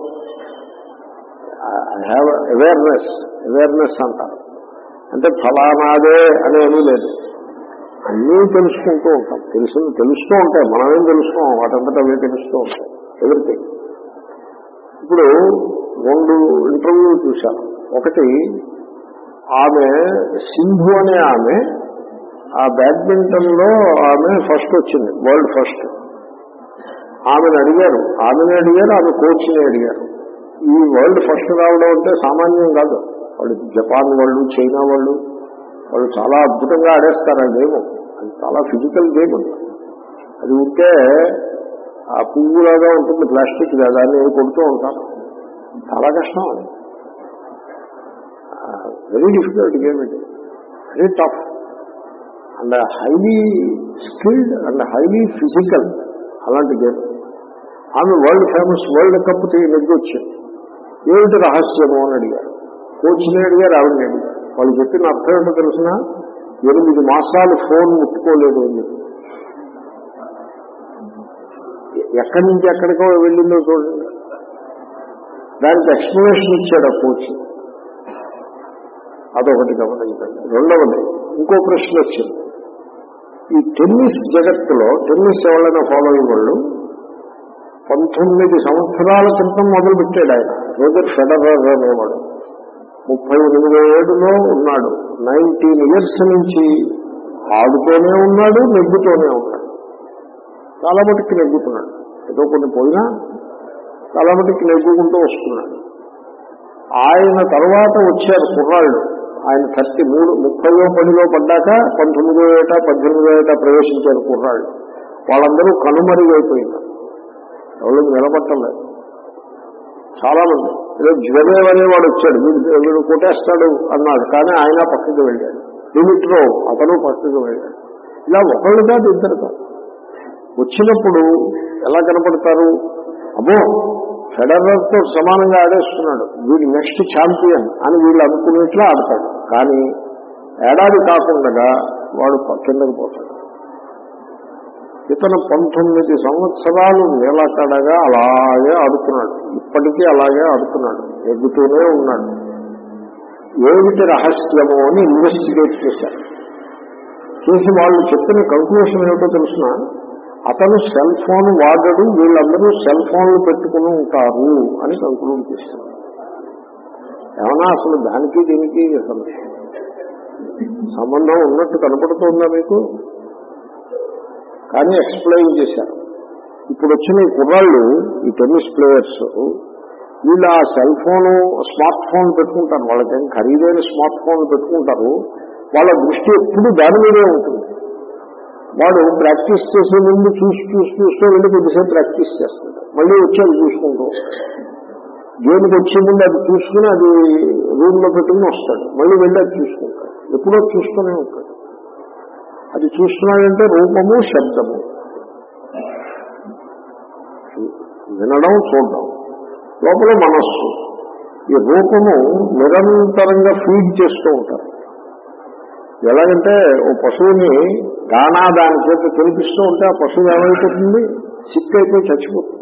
ఐ హ్యావ్ అవేర్నెస్ అవేర్నెస్ అంటారు అంటే ఫలానాదే అనేమీ లేదు అన్నీ తెలుసుకుంటూ ఉంటాం తెలిసి తెలుస్తూ ఉంటాయి మనమేం తెలుసుకోం వాటంతటా అవే తెలుస్తూ ఉంటాయి ఎవ్రీథింగ్ ఇప్పుడు రెండు ఇంటర్వ్యూలు చూశాను ఒకటి ఆమె సింధు అనే ఆమె ఆ బ్యాడ్మింటన్ లో ఆమె ఫస్ట్ వచ్చింది వరల్డ్ ఫస్ట్ ఆమెను అడిగారు ఆమెను అడిగారు ఆమె కోచ్ని అడిగారు ఈ వరల్డ్ ఫస్ట్ రావడం అంటే సామాన్యం కాదు వాళ్ళు జపాన్ వాళ్ళు చైనా వాళ్ళు వాళ్ళు చాలా అద్భుతంగా ఆడేస్తారు ఆ గేమ్ అది చాలా ఫిజికల్ గేమ్ అది అది ఉంటే ఆ పువ్వులాగా ఉంటుంది ప్లాస్టిక్ దాన్ని కొడుతూ ఉంటారు చాలా కష్టం అది వెరీ డిఫికల్ట్ గేమ్ ఇది very tough and highly skilled and highly physical అలాంటి గేమ్ ఆమె వరల్డ్ ఫేమస్ వరల్డ్ కప్ నెగ్గి వచ్చింది ఏమిటి రహస్యము అని అడిగారు కోచ్ని అడిగారు ఆవిడని అడిగారు వాళ్ళు చెప్పిన అర్థం ఏంటో తెలిసిన ఎనిమిది మాసాలు ఫోన్ ముట్టుకోలేదు అని చెప్పి ఎక్కడి నుంచి ఎక్కడికో వెళ్ళిందో చూడండి దానికి ఎక్స్ప్లెనేషన్ ఇచ్చాడు ఆ కోచ్ అదొకటి గమనించండి రెండవది ఇంకో ప్రశ్న వచ్చింది ఈ టెన్నిస్ జగత్తులో టెన్నిస్ ఎవరైనా ఫాలో అయ్యే వాళ్ళు పంతొమ్మిది సంవత్సరాల క్రితం మొదలు పెట్టాడు ఆయన రోజర్ ఫెడరర్ అనేవాడు ముప్పై ఎనిమిది ఏడులో ఉన్నాడు నైన్టీన్ ఇయర్స్ నుంచి ఆడుతూనే ఉన్నాడు నెగ్గుతూనే ఉన్నాడు చాలా మటుకు నెగ్గుతున్నాడు ఏదో కొన్ని పోయినా చాలా మటుకు నెగ్గుకుంటూ వస్తున్నాడు ఆయన తర్వాత వచ్చారు కుర్రాళ్ళు ఆయన థర్టీ మూడు ముప్పయో పదిలో పడ్డాక పంతొమ్మిదో ఏట పద్దెనిమిదో ఏట ప్రవేశించారు కుర్రాళ్ళు వాళ్ళందరూ కనుమరుగైపోయినారు ఎవరు నిలబట్టలేదు చాలా మంది ఏదో జ్వరేవ్ అనేవాడు వచ్చాడు వీడు వీడు కొట్టేస్తాడు అన్నాడు కానీ ఆయన పక్కకి వెళ్ళాడు లిమిట్లో అతను పక్కకి వెళ్ళాడు ఇలా ఒకళ్ళు కాదు ఇద్దరు కాదు వచ్చినప్పుడు ఎలా కనపడతారు అమ్మో ఫెడరర్తో సమానంగా ఆడేస్తున్నాడు వీడు నెక్స్ట్ ఛాంపియన్ అని వీళ్ళు అనుకునేట్లా ఆడతాడు కానీ ఏడాది కాకుండా వాడు కిందకి పోతాడు ఇతను పంతొమ్మిది సంవత్సరాలు నీలకడగా అలాగే ఆడుతున్నాడు ఇప్పటికీ అలాగే ఆడుతున్నాడు ఎగ్గుతూనే ఉన్నాడు ఏమిటి రహస్యము అని ఇన్వెస్టిగేట్ చేశారు చేసి వాళ్ళు చెప్పిన కంక్లూషన్ ఏమిటో తెలుసిన అతను సెల్ ఫోన్ వాడడు వీళ్ళందరూ సెల్ ఫోన్లు పెట్టుకుని ఉంటారు అని కంక్లూడ్ చేశారు ఏమన్నా అసలు దానికి దీనికి అసలు సంబంధం ఉన్నట్టు కనపడుతుందా మీకు కానీ ఎక్స్ప్లెయిన్ చేశారు ఇప్పుడు వచ్చిన ఈ కుర్రాళ్ళు ఈ టెన్నిస్ ప్లేయర్స్ వీళ్ళు ఆ సెల్ ఫోను స్మార్ట్ ఫోన్ పెట్టుకుంటారు వాళ్ళకేం ఖరీదైన స్మార్ట్ ఫోన్ పెట్టుకుంటారు వాళ్ళ దృష్టి ఎప్పుడు దాని మీదే ఉంటుంది వాడు ప్రాక్టీస్ చేసే ముందు చూసి చూసి చూస్తూ వెళ్ళి కొద్దిసేపు ప్రాక్టీస్ చేస్తాడు మళ్ళీ వచ్చి అది చూసుకుంటూ గేమ్కి వచ్చే ముందు అది చూసుకుని అది రూమ్ లో పెట్టుకుని వస్తాడు మళ్ళీ వెళ్ళి అది చూసుకుంటాడు ఎప్పుడో చూస్తూనే ఉంటాడు అది చూస్తున్నాడంటే రూపము శబ్దము వినడం చూడడం లోపల మనస్సు ఈ రూపము నిరంతరంగా ఫీడ్ చేస్తూ ఉంటారు ఎలాగంటే ఓ పశువుని దానా దాని చేత తినిపిస్తూ ఉంటే ఆ పశువు ఏమైపోతుంది సిక్ అయిపోయి చచ్చిపోతుంది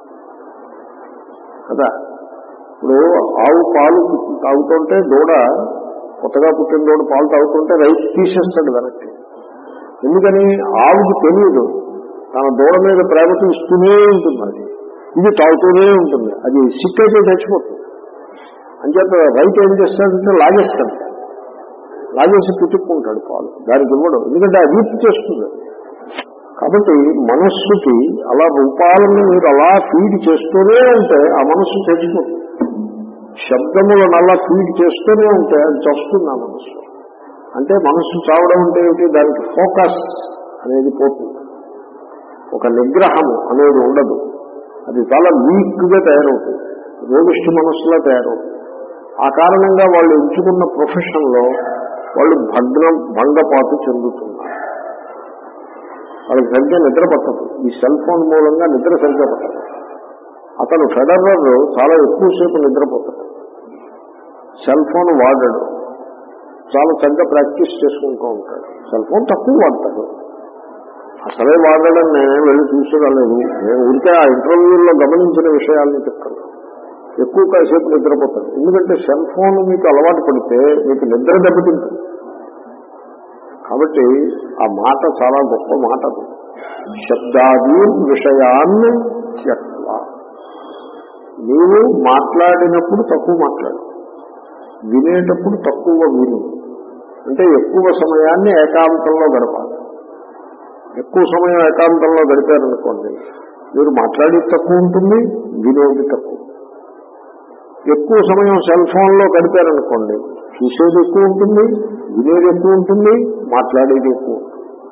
కదా ఇప్పుడు ఆవు పాలు తాగుతుంటే దూడ కొత్తగా పుట్టిన దూడ పాలు తాగుతుంటే రైతు తీసేస్తాడు వెనక్కి ఎందుకని ఆవుకి తెలియదు తన దూడ మీద ప్రేమ ఇస్తూనే ఉంటుంది అది ఇది తాగుతూనే ఉంటుంది అది సిక్ అయితే చచ్చిపోతుంది అంచేత రైతు ఏం చేస్తాడంటే లాగేస్తాడు లాగేసి పుట్టుకుంటాడు పాలు దానికి ఇవ్వడం ఎందుకంటే అది వీపు చేస్తుంది కాబట్టి మనస్సుకి అలా రూపాలను మీరు అలా ఫీడ్ చేస్తూనే ఉంటే ఆ మనస్సు చచ్చిపోతుంది శబ్దములను అలా ఫీడ్ చేస్తూనే ఉంటే అది చస్తుంది ఆ మనస్సు అంటే మనస్సు చావడం అంటే ఏమిటి దానికి ఫోకస్ అనేది పోతుంది ఒక నిగ్రహము అనేది ఉండదు అది చాలా వీక్ గా తయారవుతుంది రోగిష్టి మనస్సులా తయారవుతుంది ఆ కారణంగా వాళ్ళు ఎంచుకున్న ప్రొఫెషన్ లో వాళ్ళు భగ్నం భంగపాటు చెందుతున్నారు వాళ్ళకి సరిగ్గా నిద్ర పట్టదు ఈ సెల్ ఫోన్ మూలంగా నిద్ర సరిగ్గా పట్టదు అతను ఫెడరర్ చాలా ఎక్కువసేపు నిద్రపోతాడు సెల్ ఫోన్ వాడడు చాలా చక్కగా ప్రాక్టీస్ చేసుకుంటూ ఉంటాడు సెల్ ఫోన్ తక్కువ వాడతాడు అసలే వాడడం నేనే వెళ్ళి చూసుకోలేదు నేను ఊరికే ఆ ఇంటర్వ్యూలో గమనించిన విషయాల్ని చెప్తాను ఎక్కువ కాసేపు నిద్రపోతాడు ఎందుకంటే సెల్ ఫోన్ మీకు అలవాటు పడితే మీకు నిద్ర దెబ్బతింటుంది కాబట్టి ఆ మాట చాలా గొప్ప మాట అది శబ్దాది విషయాన్ని త్యక్వ నీవు మాట్లాడినప్పుడు తక్కువ మాట్లాడు వినేటప్పుడు తక్కువ విను అంటే ఎక్కువ సమయాన్ని ఏకాంతంలో గడపాలి ఎక్కువ సమయం ఏకాంతంలో గడిపారనుకోండి మీరు మాట్లాడేది తక్కువ ఉంటుంది వినేది తక్కువ ఎక్కువ సమయం సెల్ ఫోన్ లో గడిపారనుకోండి చూసేది ఎక్కువ ఉంటుంది వినేది ఎక్కువ ఉంటుంది మాట్లాడేది ఎక్కువ ఉంటుంది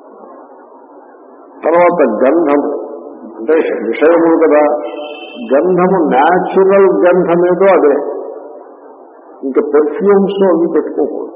తర్వాత గంధము అంటే విషయములు కదా గంధము న్యాచురల్ గంధమేదో అదే ఇంకా పెర్ఫ్యూమ్స్ అవి పెట్టుకోకూడదు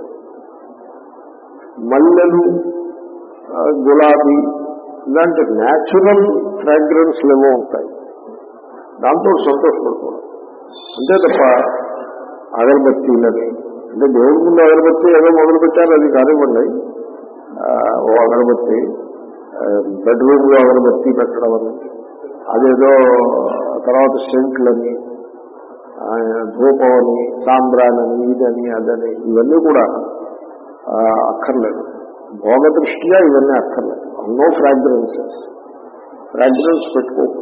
మల్లెలు ఆ, గులాబీ ఇలాంటి న్యాచురల్ ఫ్రాగ్రెన్స్లు ఏవో ఉంటాయి దాంతో సంతోషపడకూడదు అంతే తప్ప అగరబత్తీలని అంటే దేవుడి ముందు అగరబత్తి ఏదో మొదలు పెట్టారు అది కానివ్వండి ఆ, ఓ అగరబత్తి బెడ్రూమ్ లో అగరబత్తి పెట్టడం అని అదేదో తర్వాత సెంట్లని ఆ, ధూపం అని సాంబ్రాణని ఇదని అదని ఇవన్నీ కూడా ఆ, అక్కర్లేదు భోగ దృష్ట్యా ఇవన్నీ అక్కర్లేదు నో ఫ్రాగ్రెన్సెస్ ఫ్రాగ్రెన్స్ పెట్టుకోకూడదు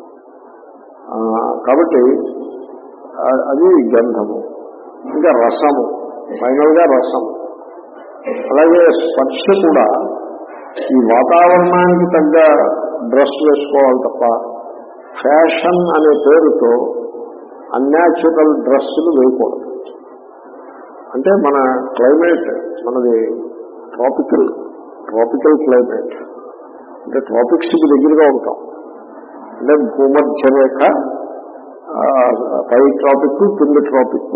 ఆ, కాబట్టి ఆ, అది గంధము ఇంకా రసము ఫైనల్ గా రసము అలాగే స్పర్శ కూడా ఈ వాతావరణానికి తగ్గ డ్రెస్ వేసుకోవాలి తప్ప ఫ్యాషన్ అనే పేరుతో అన్యాచురల్ డ్రెస్సులు వేయకూడదు అంటే మన క్లైమేట్ మనది ట్రాపికల్ ట్రాపికల్ క్లైమేట్ అంటే ట్రాపిక్స్ కి దగ్గరగా ఉంటాం అంటే భూమధ్య రేఖ ఆ, పై ట్రాపిక్ కింద ట్రాపిక్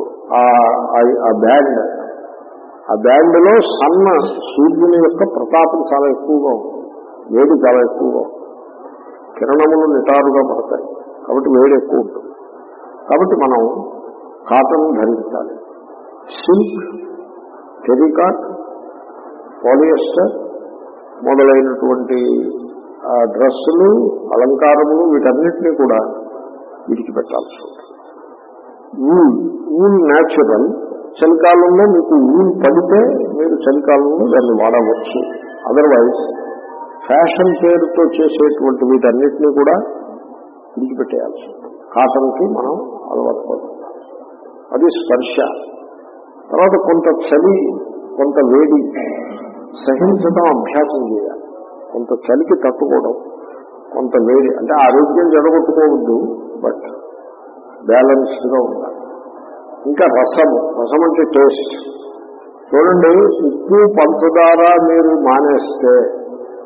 ఆ బ్యాండ్ ఆ బ్యాండ్ లో సన్న సూర్యుని యొక్క ప్రతాపం చాలా ఎక్కువగా ఉంటుంది వేడి చాలా ఎక్కువగా ఉంటుంది కిరణములు నిటారుగా పడతాయి కాబట్టి వేడి ఎక్కువ ఉంటుంది కాబట్టి మనం కాటన్ ధరించాలి సిల్క్ టెరికాట్ పాలియస్టర్ మొదలైనటువంటి ఆ, డ్రెస్సులు అలంకారములు వీటన్నిటినీ కూడా వీటికి పెట్టాల్సి ఉంటుంది ఊల్ ఊల్ న్యాచురల్ చలికాలంలో మీకు ఊల్ పడితే మీరు చలికాలంలో దాన్ని వాడవచ్చు అదర్వైజ్ ఫ్యాషన్ పేరుతో చేసేటువంటి వీటన్నిటినీ కూడా విడిచిపెట్టేయాల్సి ఉంటుంది కాటన్కి మనం అలవాటు పడుతున్నాం అది స్పర్శ తర్వాత కొంత చలి కొంత వేడి సహించడం అభ్యాసం చేయాలి కొంత చలికి తట్టుకోవడం కొంత వేడి అంటే ఆరోగ్యం జడగొట్టుకోవద్దు బట్ బ్యాలెన్స్డ్ గా ఉండాలి ఇంకా రసము రసం అంటే టేస్ట్ చూడండి ఉప్పు పంచదార మీరు మానేస్తే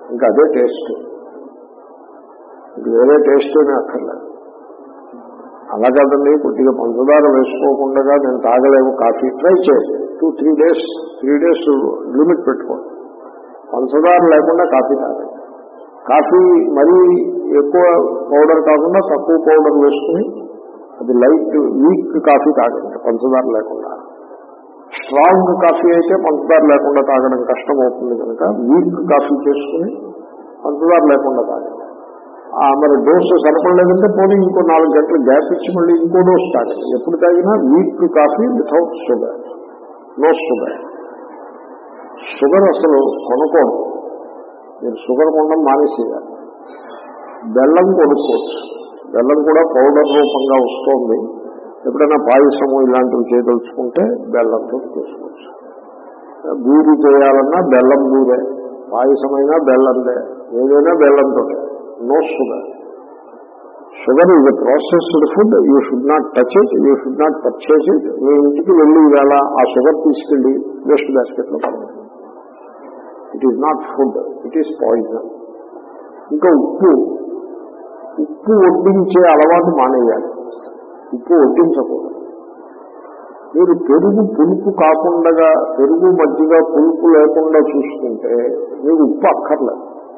ఇంకా అదే టేస్ట్ ఇంక వేరే టేస్ట్ ఏమీ అక్కర్లేదు అలా కాదండి కొద్దిగా పంచదార వేసుకోకుండా నేను తాగలేము కాఫీ ట్రై చేయండి two three days three days limit పెట్టుకోండి పంచదార లేకుండా కాఫీ తాగండి కాఫీ మరీ ఎక్కువ పౌడర్ కాకుండా తక్కువ పౌడర్ వేసుకుని అది లైట్ వీక్ కాఫీ తాగండి పంచదార లేకుండా స్ట్రాంగ్ కాఫీ అయితే పంచదార లేకుండా తాగడం కష్టం అవుతుంది కనుక వీక్ కాఫీ చేసుకుని పంచదార లేకుండా తాగండి ఆ మరి డోసు సరిపడలేదంటే పోనీ ఇంకో నాలుగు గంటలు గ్యాప్ ఇచ్చి మళ్ళీ ఇంకో డోసు తాగండి ఎప్పుడు తాగినా weak coffee without sugar no sugar sugar అసలు కొనకూడదు మీరు షుగర్ కొనడం మానేసేయాలి బెల్లం కొనుక్కోవచ్చు బెల్లం కూడా పౌడర్ రూపంగా వస్తుంది ఎప్పుడైనా పాయసము ఇలాంటివి చేయదలుచుకుంటే బెల్లంతో చేసుకోవచ్చు బూరి చేయాలన్నా బెల్లం బూరే పాయసమైనా బెల్లందే ఏదైనా బెల్లంతో నో షుగర్ షుగర్ ఇది processed food you should not touch it you should not purchase it మీ ఇంటికి వెళ్ళి వేళ ఆ షుగర్ తీసుకెళ్ళి వేస్ట్ బాస్కెట్లో పడుతుంది it is not food it is poison ఇంకా ఉప్పు ఉప్పు వడ్డించే అలవాటు మానేయాలి ఉప్పు వడ్డించకూడదు మీరు పెరుగు పులుపు కాకుండా పెరుగు మజ్జిగ పులుపు లేకుండా చూసుకుంటే మీకు ఉప్పు అక్కర్లేదు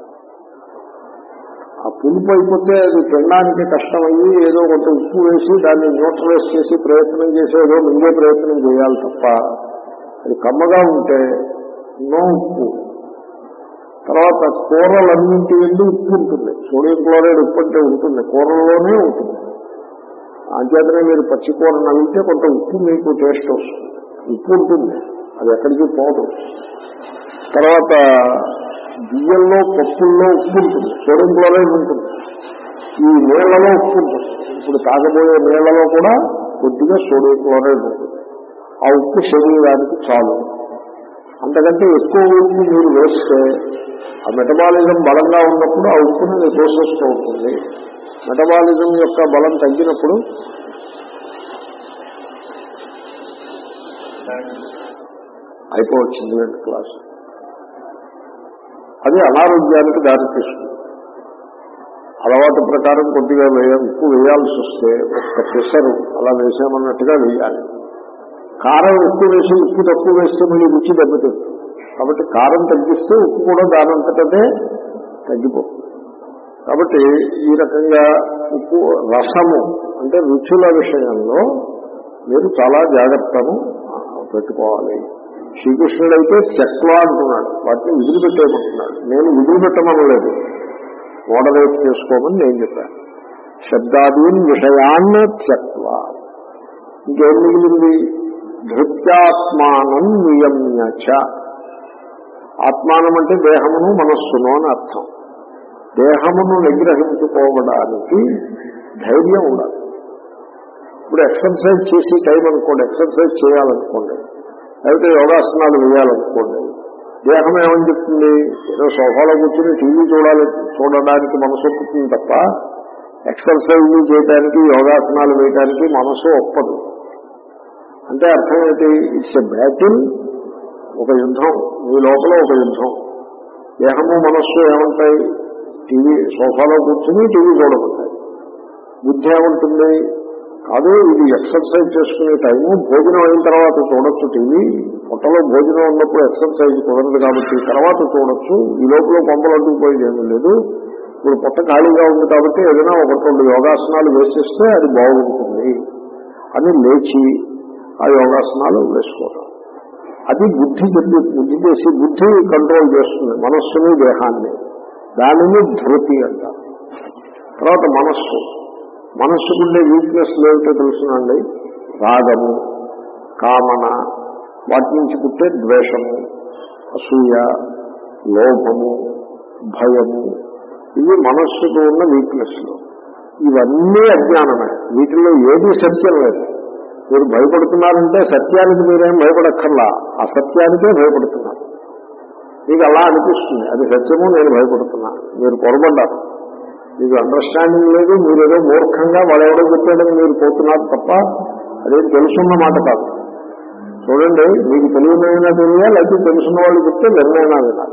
ఆ పులుపు అయిపోతే అది తినడానికి కష్టమయ్యి ఏదో కొంత ఉప్పు వేసి దాన్ని న్యూట్రలైజ్ చేసి ప్రయత్నం చేసి ఏదో మింగే ప్రయత్నం చేయాలి తప్ప అది కమ్మగా ఉంటే నో ఉప్పు తర్వాత కూరలన్నింటి ఎందు ఉప్పు ఉంటుంది సోడియం క్లోరైడ్ ఉప్పు అంటే ఉంటుంది కూరల్లోనే ఉంటుంది అంచేతనే మీరు పచ్చి కూర నవ్వితే కొంత ఉప్పు మీకు టేస్ట్ వస్తుంది ఉప్పు ఉంటుంది అది ఎక్కడికి పోదు తర్వాత బియ్యంలో పప్పుల్లో ఉప్పు ఉంటుంది సోడియం క్లోరైడ్ ఉంటుంది ఈ నీళ్లలో ఉప్పు ఉంటుంది ఇప్పుడు తాగబోయే నీళ్లలో కూడా కొద్దిగా సోడియం క్లోరైడ్ ఉంటుంది ఆ ఉప్పు శరీరానికి చాలు అంతకంటే ఎక్కువ ఉప్పు మీరు వేస్తే ఆ మెటబాలిజం బలంగా ఉన్నప్పుడు ఆ ఉప్పుని మీరు తోసేస్తూ ఉంటుంది మెటబాలిజం యొక్క బలం తగ్గినప్పుడు అయిపోవచ్చింది రెండు క్లాస్ అది అనారోగ్యానికి దారితీస్తుంది అలవాటు ప్రకారం కొద్దిగా వేయ ఉప్పు వేయాల్సి వస్తే ఒక్క పెసరు అలా వేసామన్నట్టుగా వేయాలి కారం ఎక్కువ వేసి ఉప్పు తక్కువ వేస్తే మళ్ళీ రుచి దెబ్బతింటుంది కాబట్టి కారం తగ్గిస్తే ఉప్పు కూడా దానంతటదే తగ్గిపోతుంది కాబట్టి ఈ రకంగా ఉప్పు రసము అంటే రుచుల విషయంలో మీరు చాలా జాగ్రత్తను పెట్టుకోవాలి శ్రీకృష్ణుడు అయితే చెక్వా అంటున్నాడు వాటిని విదిలిపెట్టేయమంటున్నాడు నేను విదిలిపెట్టమనలేదు మోడరేట్ చేసుకోమని నేను చెప్పాను శబ్దాదీన్ విషయాన్ని త్యక్వా ఇంకేం మిగిలింది ధృత్యాత్మానం నియమ్యచ ఆత్మానం అంటే దేహమును మనస్సును అని అర్థం దేహమును నిగ్రహించుకోవడానికి ధైర్యం ఉండాలి ఇప్పుడు ఎక్సర్సైజ్ చేసి టైం అనుకోండి ఎక్సర్సైజ్ చేయాలనుకోండి లేకపోతే యోగాసనాలు వేయాలనుకోండి దేహం ఏమని చెప్తుంది ఏదో సోఫాలో కూర్చుని టీవీ చూడాలి చూడడానికి మనసు ఒప్పుతుంది తప్ప ఎక్సర్సైజ్ చేయడానికి యోగాసనాలు వేయడానికి మనసు ఒప్పదు అంటే అర్థం ఏంటి ఇట్స్ ఎ బ్యాటిల్ ఒక యుద్ధం మీ లోపల ఒక యుద్ధం దేహము మనస్సు ఏమంటాయి టీవీ సోఫాలో కూర్చుని టీవీ చూడమంటాయి బుద్ధి ఏమంటుంది కాదు ఇది ఎక్సర్సైజ్ చేసుకునే టైము భోజనం అయిన తర్వాత చూడొచ్చు టీవీ పొట్టలో భోజనం ఉన్నప్పుడు ఎక్సర్సైజ్ కుదరదు కాబట్టి తర్వాత చూడొచ్చు ఈ లోపల కొంపలు అడ్డుకుపోయేది ఏమీ లేదు ఇప్పుడు పొట్ట ఖాళీగా ఉంది కాబట్టి ఏదైనా ఒకటి రెండు యోగాసనాలు వేసేస్తే అది బాగుంటుంది అని లేచి ఆ యోగాసనాలు వేసుకోవడం అది బుద్ధి చెప్పి బుద్ధి చేసి బుద్ధి కంట్రోల్ చేస్తుంది మనస్సుని దేహాన్ని దానిని ధృతి అంటారు తర్వాత మనస్సు మనస్సుకుండే వీక్నెస్ ఏమిటో తెలుసునండి రాగము కామన వాటి నుంచి పుట్టే ద్వేషము అసూయ లోభము భయము ఇవి మనస్సుకు ఉన్న వీక్నెస్లు ఇవన్నీ అజ్ఞానమే వీటిల్లో ఏది సత్యం లేదు మీరు భయపడుతున్నారంటే సత్యానికి మీరేం భయపడక్కర్లా అసత్యానికే భయపడుతున్నారు మీకు అలా అనిపిస్తుంది అది సత్యము నేను భయపడుతున్నా మీరు పొరపడ్డారు మీకు అండర్స్టాండింగ్ లేదు మీరు ఏదో మూర్ఖంగా వాడెవడో చెప్పాడని మీరు పోతున్నారు తప్ప అదేం తెలుసున్న మాట కాదు చూడండి మీకు తెలియమైనా తెలియాలి లేకపోతే తెలుసున్న వాళ్ళు చెప్తే నిర్ణయనా వినాలి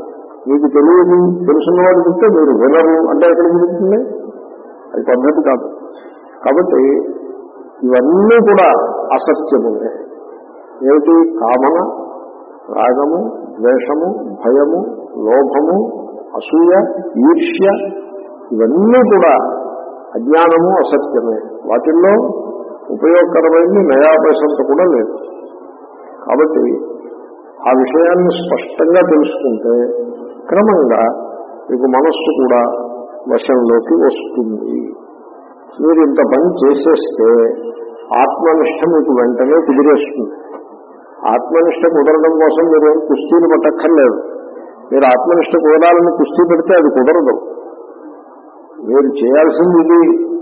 మీకు తెలియదు తెలుసున్నవాడు చెప్తే మీరు వినరు అంటే ఎక్కడ జరుగుతుంది అది పద్ధతి కాదు కాబట్టి ఇవన్నీ కూడా అసత్యములే ఏమిటి కామన రాగము ద్వేషము భయము లోభము అసూయ ఈర్ష్య ఇవన్నీ కూడా అజ్ఞానము అసత్యమే వాటిల్లో ఉపయోగకరమైంది నయాపైసంత కూడా లేదు కాబట్టి ఆ విషయాన్ని స్పష్టంగా తెలుసుకుంటే క్రమంగా మీకు మనస్సు కూడా వశంలోకి వస్తుంది మీరు ఇంత పని చేసేస్తే ఆత్మనిష్ట మీకు వెంటనే కుదిరేస్తుంది ఆత్మనిష్ట కుదరడం కోసం మీరు ఏం కుస్తీలు పట్టక్కర్లేదు మీరు ఆత్మనిష్ట కుదరాలని కుస్తీ పెడితే అది కుదరదు మీరు చేయాల్సింది ఇది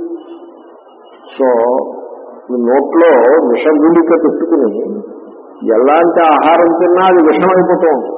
సో మీ నోట్లో విషగుళిక పెట్టుకుని ఎలాంటి ఆహారం తిన్నా అది విషం అయిపోతూ ఉంటుంది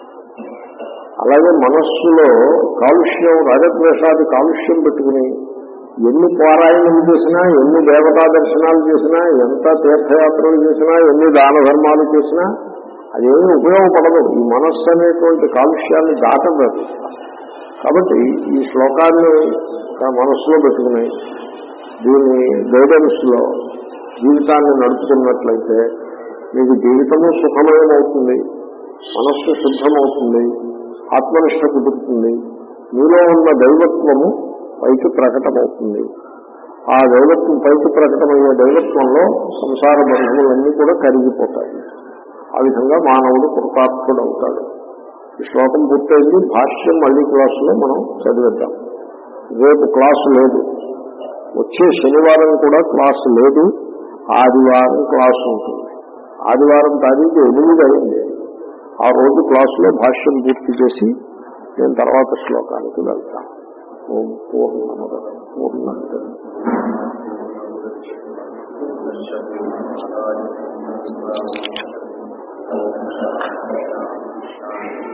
అలాగే మనస్సులో కాలుష్యం రాజద్వేషాది కాలుష్యం పెట్టుకుని ఎన్ని పారాయణలు చేసినా ఎన్ని దేవతా దర్శనాలు చేసినా ఎంత తీర్థయాత్రలు చేసినా ఎన్ని దాన ధర్మాలు చేసినా అదేమీ ఉపయోగపడదు ఈ మనస్సు అనేటువంటి కాలుష్యాన్ని దాటదు అది. కాబట్టి ఈ శ్లోకాన్ని మనస్సులో పెట్టుకుని దీని గైడెన్స్ లో జీవితాన్ని నడుపుకున్నట్లయితే మీకు జీవితము సుఖమయమవుతుంది మనస్సు శుద్ధమవుతుంది ఆత్మనిష్ట కుదురుతుంది మీలో ఉన్న దైవత్వము పైకి ప్రకటమవుతుంది ఆ దైవత్వం పైకి ప్రకటమయ్యే దైవత్వంలో సంసార బంధములన్నీ కూడా కరిగిపోతాయి ఆ విధంగా మానవుడు కృతార్థుడవుతాడు ఈ శ్లోకం పూర్తయింది భాష్యం మళ్ళీ క్లాసులో మనం చదివిద్దాం రేపు క్లాసు లేదు వచ్చే శనివారం కూడా క్లాసు లేదు ఆదివారం క్లాసు ఉంటుంది ఆదివారం తారీఖు ఎనిమిది అయింది ఆ రోజు క్లాసులో భాష్యం పూర్తి చేసి నేను తర్వాత శ్లోకానికి వెళ్తాను ఓం పూర్ణముద పూర్ణ Thank you.